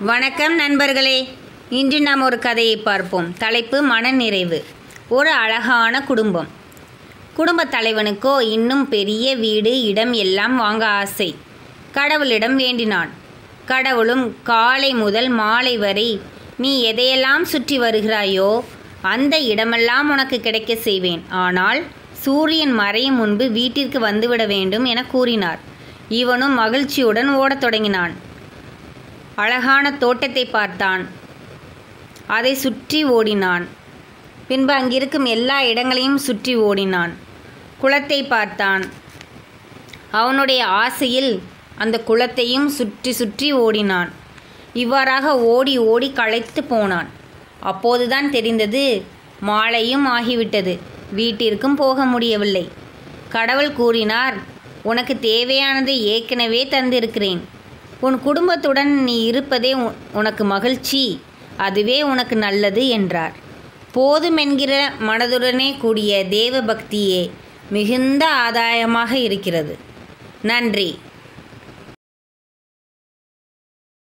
வணக்கம் நண்பர்களே இன்று நாம் ஒரு கதையை பார்ப்போம் தலைப்பு மனநிறைவு ஒரு அழகான குடும்பம் குடும்பத் தலைவனுக்கோ இன்னும் பெரிய வீடு இடம் எல்லாம் வாங்க ஆசை கடவுளிடம் வேண்டினான் கடவுளும் காலை முதல் மாலை வரை நீ எதையெல்லாம் சுற்றி வருகிறாயோ அந்த இடமெல்லாம் உனக்கு கிடைக்க செய்வேன் ஆனால் சூரியன் மறையும் முன்பு வீட்டிற்கு வந்துவிட வேண்டும் என கூறினார் இவனும் மகிழ்ச்சியுடன் ஓடத் தொடங்கினான் அழகான தோட்டத்தை பார்த்தான் அதை சுற்றி ஓடினான் பின்பு அங்கிருக்கும் எல்லா இடங்களையும் சுற்றி ஓடினான் குளத்தை பார்த்தான் அவனுடைய ஆசையில் அந்த குளத்தையும் சுற்றி சுற்றி ஓடினான் இவ்வாறாக ஓடி ஓடி களைத்து போனான் அப்போதுதான் தெரிந்தது மாலையும் ஆகிவிட்டது வீட்டிற்கும் போக முடியவில்லை கடவுள் கூறினார் உனக்கு தேவையானதை ஏற்கனவே தந்திருக்கிறேன் உன் குடும்பத்துடன் நீ இருப்பதே உ- உனக்கு மகிழ்ச்சி அதுவே உனக்கு நல்லது என்றார் போதுமென்கிற மனதுடனே கூடிய தேவ பக்தியே மிகுந்த ஆதாயமாக இருக்கிறது நன்றி